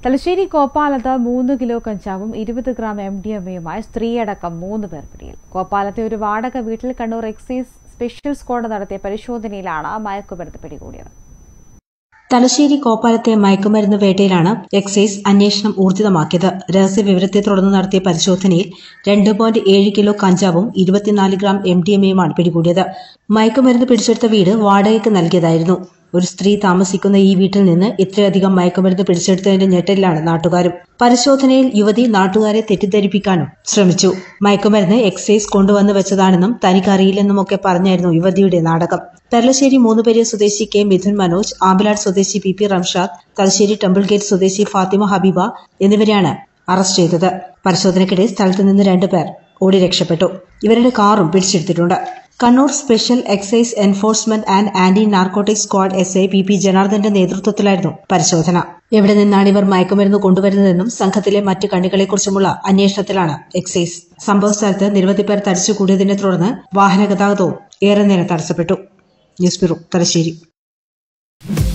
തലശ്ശേരി കോപ്പാലത്ത് മൂന്ന് കിലോ കഞ്ചാവും ഇരുപത് ഗ്രാം എം ഡി എം എയുമായി സ്ത്രീയടക്കം മൂന്ന് പേർ പിടിയിൽ കോപ്പാലത്തെ ഒരു വാടക വീട്ടിൽ കണ്ണൂർ എക്സൈസ് സ്പെഷ്യൽ സ്ക്വാഡ് നടത്തിയ പരിശോധനയിലാണ് മയക്കുമരുന്ന് പിടികൂടിയത് തലശ്ശേരി കോപ്പാലത്തെ മയക്കുമരുന്ന് വേട്ടയിലാണ് എക്സൈസ് അന്വേഷണം ഊർജിതമാക്കിയത് രഹസ്യ വിവരത്തെ തുടർന്ന് നടത്തിയ പരിശോധനയിൽ രണ്ട് പോയിന്റ് ഏഴ് കിലോ കഞ്ചാവും ഇരുപത്തിനാല് ഗ്രാം എം ഡി എം എയുമാണ് പിടികൂടിയത് മയക്കുമരുന്ന് പിടിച്ചെടുത്ത വീട് വാടകയ്ക്ക് നൽകിയതായിരുന്നു ഒരു സ്ത്രീ താമസിക്കുന്ന ഈ വീട്ടിൽ നിന്ന് ഇത്രയധികം മയക്കുമരുന്ന് പിടിച്ചെടുത്തതിന്റെ ഞെട്ടലിലാണ് നാട്ടുകാരും പരിശോധനയിൽ യുവതി നാട്ടുകാരെ തെറ്റിദ്ധരിപ്പിക്കാനും ശ്രമിച്ചു മയക്കുമരുന്ന് എക്സൈസ് കൊണ്ടുവന്ന് വെച്ചതാണെന്നും തനിക്കറിയില്ലെന്നുമൊക്കെ പറഞ്ഞായിരുന്നു യുവതിയുടെ നാടകം പെർലശ്ശേരി മൂന്നുപേരിയ സ്വദേശി കെ മിഥുൻ മനോജ് ആമ്പിലാട് സ്വദേശി P P Ramshad Thalassery temple gate സ്വദേശി ഫാത്തിമ ഹബീബ എന്നിവരെയാണ് അറസ്റ്റ് ചെയ്തത് പരിശോധനയ്ക്കിടെ സ്ഥലത്ത് നിന്ന് രണ്ടുപേർ ഓടി രക്ഷപ്പെട്ടു ഇവരുടെ കാറും പിടിച്ചെടുത്തിട്ടുണ്ട് Kannur special excise enforcement and anti narcotic squad S I P P ജനാർദ്ദന്റെ നേതൃത്വത്തിലായിരുന്നു പരിശോധന എവിടെ നിന്നാണ് ഇവർ മയക്കുമരുന്ന് കൊണ്ടുവരുന്നതെന്നും സംഘത്തിലെ മറ്റ് കണ്ണികളെക്കുറിച്ചുമുള്ള അന്വേഷണത്തിലാണ് എക്സൈസ് സംഭവ സ്ഥലത്ത് നിരവധി പേർ തടിച്ചുകൂടിയതിനെ തുടർന്ന് വാഹന ഗതാഗതവും ഏറെ നേരം തടസ്സപ്പെട്ടു ന്യൂസ് ബ്യൂറോ തലശ്ശേരി